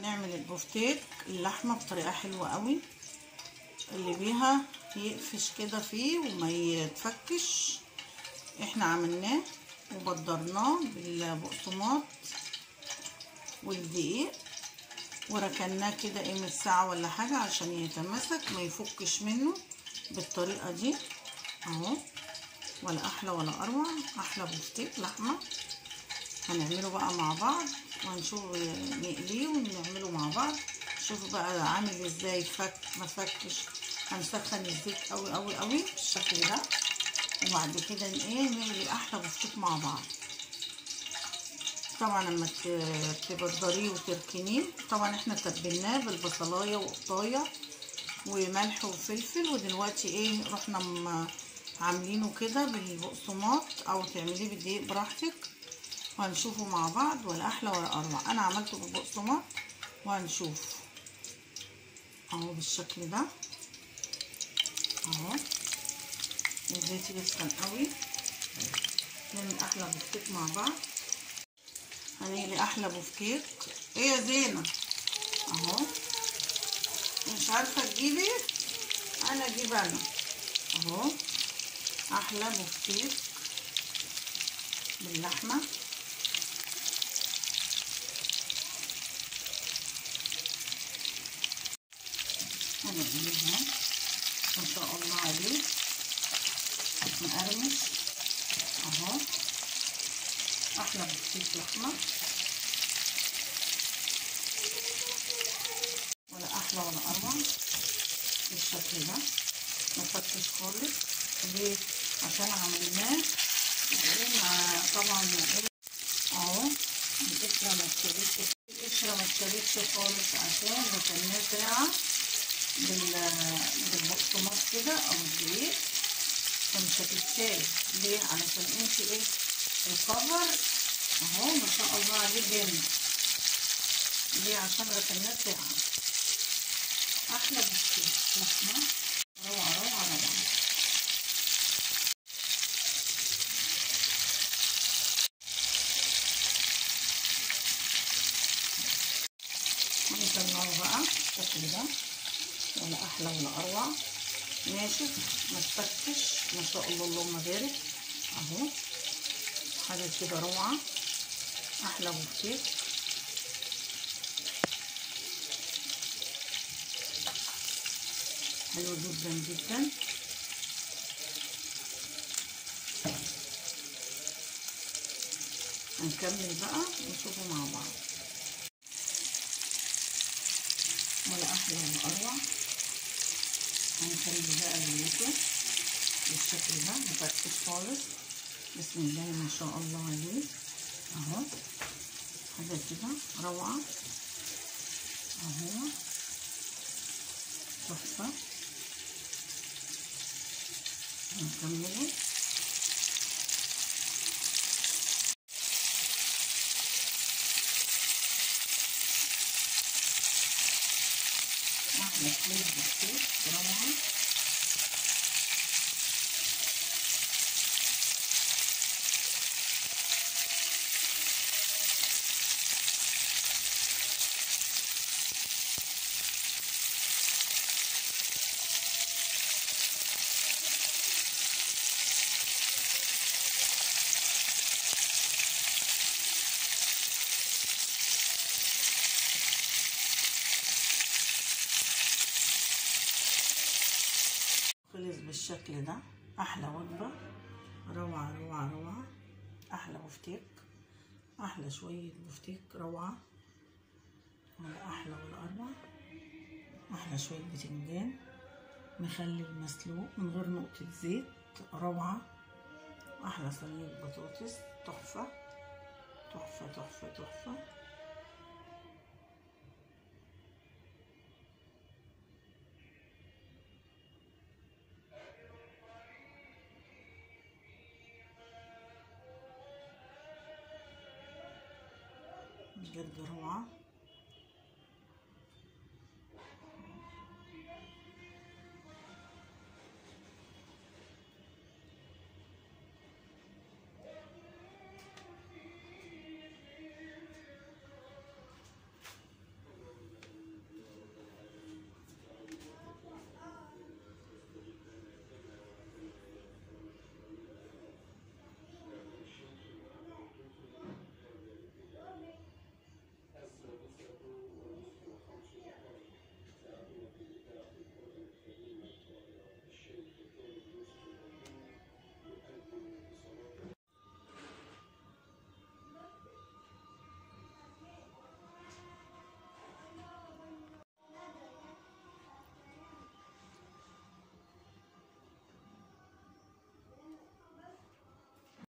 هنعمل البفتيك اللحمة بطريقة حلوة قوي اللي بيها يقفش كده فيه وما يتفكش احنا عملناه وبدرناه بالبقسماط والدقيق وركناه كده قيمة ساعة ولا حاجة عشان يتماسك ما يفكش منه بالطريقة دي اهو ولا احلى ولا اروع احلى بفتيك لحمة هنعمله بقى مع بعض وهنشوف نقليه ونعمله مع بعض شوفوا بقى عامل ازاي فك ما فكش هنسخن الزيت قوي قوي قوي بالشكل ده وبعد كده ايه نعمل احلى بفتيك مع بعض طبعا لما تبدريه وتركنيه طبعا احنا تبلناه بالبصلايه وقطايه وملح وفلفل ودلوقتي ايه رحنا عاملينه كده بالبقسماط او تعمليه بالدقيق براحتك وهنشوفه مع بعض ولا احلى ولا اروع انا عملته بالبقسماط وهنشوف اهو بالشكل ده اهو الزيت يسخن قوي نعمل احلى بفتيك مع بعض هنقلي احلى بفتيك ايه يا زينة اهو مش عارفة تجيبي انا اجيب انا اهو احلى بفتيك باللحمة هنقلبها ما شاء الله عليه مقرمش اهو احلى بفتيك لحمه ولا احلى ولا اروع بالشكل ده مفتش خالص ليه عشان عملناه مع طبعا اهو القشره ما اتشالتش القشره ما اتشالتش خالص عشان ركناه ساعه بالبقسماط كده او الدقيق فمش هتتشال ليه علشان انت ايه الكفر اهو ما شاء الله عليه جامد ليه عشان ركناه ساعه احلى بكتير لحمه روعه روعه روعه هنطلعه بقى بالشكل ده ولا احلى ولا اروع ناشف ما تفتش ما شاء الله اللهم بارك اهو حاجه كده روعه احلى بفتيك حلو جدا جدا هنكمل بقى ونشوفه مع بعض ولا احلى ولا اروع هنخلي بقى اليوتيوب بالشكل ده مفتش خالص بسم الله ما شاء الله عليه اهو حاجه كده روعه اهو تحفه هنكمله احلى شويه بسكوت روعه خلص بالشكل ده احلى وجبه روعه روعه روعه احلى بفتيك احلى شويه بفتيك روعه ولا احلى ولا اروع احلى شويه بتنجان مخلل مسلوق من غير نقطه زيت روعه احلى صينيه بطاطس تحفه تحفه تحفه تحفه بجد روعة